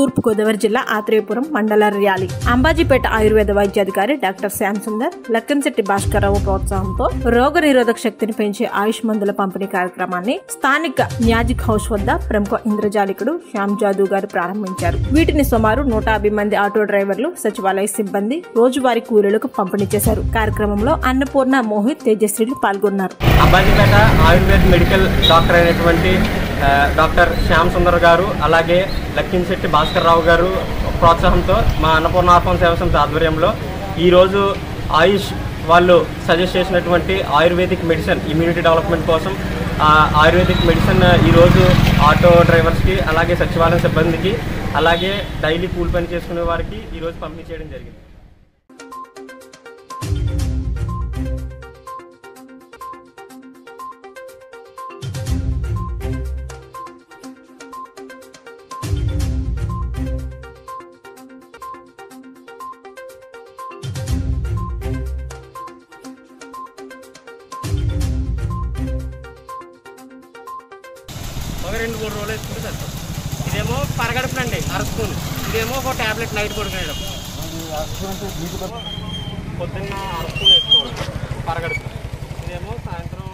తూర్పుగోదావరి జిల్లా ఆత్రేయపురం మండల ర్యాలీ అంబాజీపేట ఆయుర్వేద వైద్యాధికారి డాక్టర్ శ్యామ్ సుందర్ లక్కన్శెట్టి భాస్కర్రావు ప్రోత్సాహంతో రోగ నిరోధక శక్తిని పెంచే ఆయుష్ మందుల పంపిణీ కార్యక్రమాన్ని స్థానిక మ్యాజిక్ హౌస్ వద్ద ప్రముఖ ఇంద్రజాలికుడు శ్యామ్ జాదూ గారు ప్రారంభించారు వీటిని సుమారు నూట యాభై మంది ఆటో డ్రైవర్లు సచివాలయ సిబ్బంది రోజువారీ కూలీలకు పంపిణీ చేశారు కార్యక్రమంలో అన్నపూర్ణ మోహిత్ తేజశ్రీలు పాల్గొన్నారు అంబాజీపేట ఆయుర్వేద మెడికల్ డాక్టర్ అయినటువంటి ఆ, డాక్టర్ శ్యామ్ సుందర్ గారు అలాగే లక్కింశెట్టి భాస్కర్ రావు గారు ప్రోత్సాహంతో మా అన్నపూర్ణ ఆర్ఫం సేవ సంస్థ ఆధ్వర్యంలో ఈరోజు ఆయుష్ వాళ్ళు సజెస్ట్ చేసినటువంటి ఆయుర్వేదిక్ మెడిసిన్ ఇమ్యూనిటీ డెవలప్మెంట్ కోసం ఆ, ఆయుర్వేదిక్ మెడిసిన్ ఈరోజు ఆటో డ్రైవర్స్కి అలాగే సచివాలయం సిబ్బందికి అలాగే డైలీ కూలి పని చేసుకునే వారికి ఈరోజు పంపిణీ చేయడం జరిగింది ఒక రెండు మూడు రోజులు వేసుకుంటే సరిపోతుంది ఇదేమో పరగడుపునండి అర స్పూన్ ఇదేమో ఒక ట్యాబ్లెట్ నైట్ పడుకునేటప్పుడు పొద్దున్న అర స్పూన్ వేసుకోవాలి పరగడుపు ఇదేమో సాయంత్రం